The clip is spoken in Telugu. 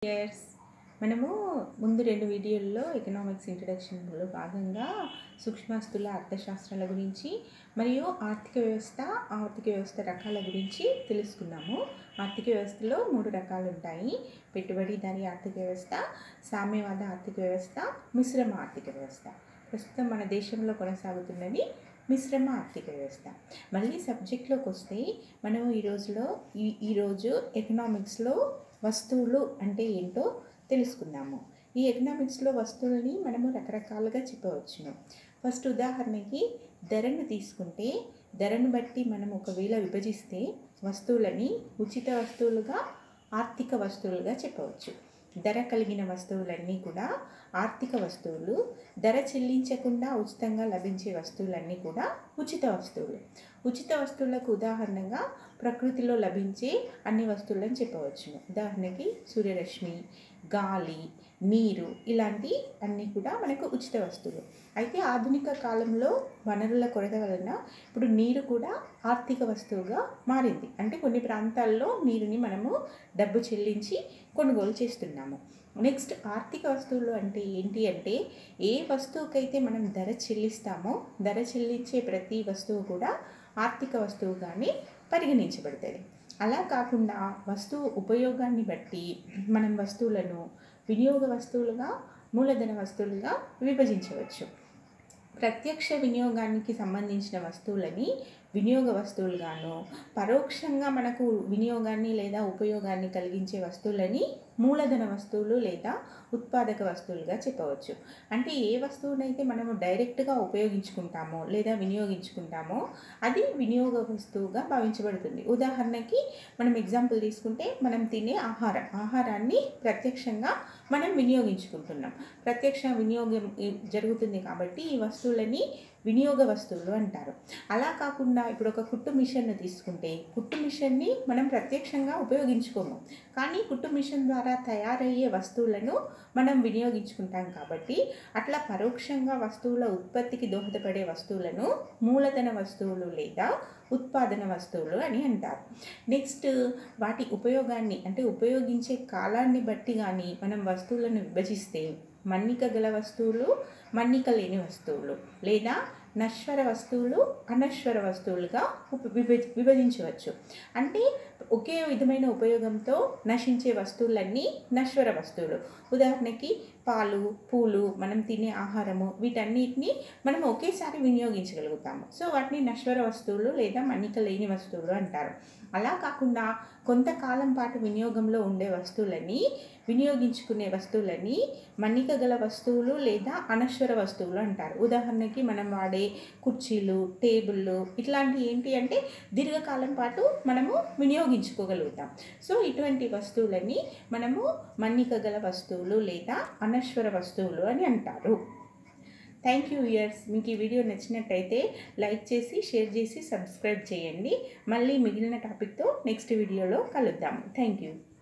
ఇయర్స్ మనము ముందు రెండు వీడియోల్లో ఎకనామిక్స్ ఇంట్రడక్షన్లో భాగంగా సూక్ష్మస్తుల అర్థశాస్త్రాల గురించి మరియు ఆర్థిక వ్యవస్థ ఆర్థిక వ్యవస్థ రకాల గురించి తెలుసుకున్నాము ఆర్థిక వ్యవస్థలో మూడు రకాలు ఉంటాయి పెట్టుబడిదారీ ఆర్థిక వ్యవస్థ సామ్యవాద ఆర్థిక వ్యవస్థ మిశ్రమ ఆర్థిక వ్యవస్థ ప్రస్తుతం మన దేశంలో కొనసాగుతున్నది మిశ్రమ ఆర్థిక వ్యవస్థ మళ్ళీ సబ్జెక్ట్లోకి వస్తే మనం ఈ రోజులో ఈ ఈరోజు ఎకనామిక్స్లో వస్తువులు అంటే ఏంటో తెలుసుకుందాము ఈ ఎకనామిక్స్లో వస్తువులని మనము రకరకాలుగా చెప్పవచ్చును ఫస్ట్ ఉదాహరణకి ధరను తీసుకుంటే ధరను బట్టి మనం ఒకవేళ విభజిస్తే వస్తువులని ఉచిత వస్తువులుగా ఆర్థిక వస్తువులుగా చెప్పవచ్చు ధర కలిగిన వస్తువులన్నీ కూడా ఆర్థిక వస్తువులు ధర చెల్లించకుండా ఉచితంగా లభించే వస్తువులన్నీ కూడా ఉచిత వస్తువులు ఉచిత వస్తువులకు ఉదాహరణగా ప్రకృతిలో లభించే అన్ని వస్తువులను చెప్పవచ్చును ఉదాహరణకి సూర్యరశ్మి గాలి నీరు ఇలాంటి అన్నీ కూడా మనకు ఉచిత వస్తువులు అయితే ఆధునిక కాలంలో వనరుల కొరత వలన ఇప్పుడు నీరు కూడా ఆర్థిక వస్తువుగా మారింది అంటే కొన్ని ప్రాంతాల్లో నీరుని మనము డబ్బు చెల్లించి కొనుగోలు చేస్తున్నాము నెక్స్ట్ ఆర్థిక వస్తువులు అంటే ఏంటి అంటే ఏ వస్తువుకైతే మనం ధర చెల్లిస్తామో ధర చెల్లించే ప్రతి వస్తువు కూడా ఆర్థిక వస్తువుగానే పరిగణించబడుతుంది అలా కాకుండా వస్తువు ఉపయోగాన్ని బట్టి మనం వస్తువులను వినియోగ వస్తువులుగా మూలధన వస్తువులుగా విభజించవచ్చు ప్రత్యక్ష వినియోగానికి సంబంధించిన వస్తువులని వినియోగ వస్తువులుగాను పరోక్షంగా మనకు వినియోగాన్ని లేదా ఉపయోగాన్ని కలిగించే వస్తువులని మూలధన వస్తువులు లేదా ఉత్పాదక వస్తువులుగా చెప్పవచ్చు అంటే ఏ వస్తువునైతే మనము డైరెక్ట్గా ఉపయోగించుకుంటామో లేదా వినియోగించుకుంటామో అది వినియోగ వస్తువుగా భావించబడుతుంది ఉదాహరణకి మనం ఎగ్జాంపుల్ తీసుకుంటే మనం తినే ఆహారం ఆహారాన్ని ప్రత్యక్షంగా మనం వినియోగించుకుంటున్నాం ప్రత్యక్ష వినియోగం జరుగుతుంది కాబట్టి ఈ వస్తువులని వినియోగ వస్తువులు అంటారు అలా కాకుండా ఇప్పుడు ఒక కుట్టు మిషన్ను తీసుకుంటే కుట్టు మిషన్ని మనం ప్రత్యక్షంగా ఉపయోగించుకోము కానీ కుట్టు మిషన్ ద్వారా తయారయ్యే వస్తువులను మనం వినియోగించుకుంటాం కాబట్టి అట్లా పరోక్షంగా వస్తువుల ఉత్పత్తికి దోహదపడే వస్తువులను మూలధన వస్తువులు లేదా ఉత్పాదన వస్తువులు అని అంటారు నెక్స్ట్ వాటి ఉపయోగాన్ని అంటే ఉపయోగించే కాలాన్ని బట్టి కానీ మనం వస్తువులను విభజిస్తే మన్నిక గల వస్తువులు మన్నిక లేని వస్తువులు లేదా నశ్వర వస్తువులు అనశ్వర వస్తువులుగా విభజ విభజించవచ్చు అంటే ఒకే విధమైన ఉపయోగంతో నశించే వస్తువులన్నీ నశ్వర వస్తువులు ఉదాహరణకి పాలు పూలు మనం తినే ఆహారము వీటన్నిటిని మనం ఒకేసారి వినియోగించగలుగుతాము సో వాటిని నశ్వర వస్తువులు లేదా మన్నిక లేని వస్తువులు అంటారు అలా కాకుండా కొంతకాలం పాటు వినియోగంలో ఉండే వస్తువులని వినియోగించుకునే వస్తువులని మన్నిక గల వస్తువులు లేదా అనశ్వర వస్తువులు అంటారు ఉదాహరణకి మనం వాడే కుర్చీలు టేబుళ్ళు ఇట్లాంటి ఏంటి అంటే దీర్ఘకాలం పాటు మనము వినియోగించుకోగలుగుతాం సో ఇటువంటి వస్తువులని మనము మన్నిక గల వస్తువులు లేదా అనశ్వర వస్తువులు అని అంటారు థ్యాంక్ యూ ఇయర్స్ మీకు ఈ వీడియో నచ్చినట్టయితే లైక్ చేసి షేర్ చేసి సబ్స్క్రైబ్ చేయండి మళ్ళీ మిగిలిన టాపిక్తో నెక్స్ట్ వీడియోలో కలుద్దాం థ్యాంక్ యూ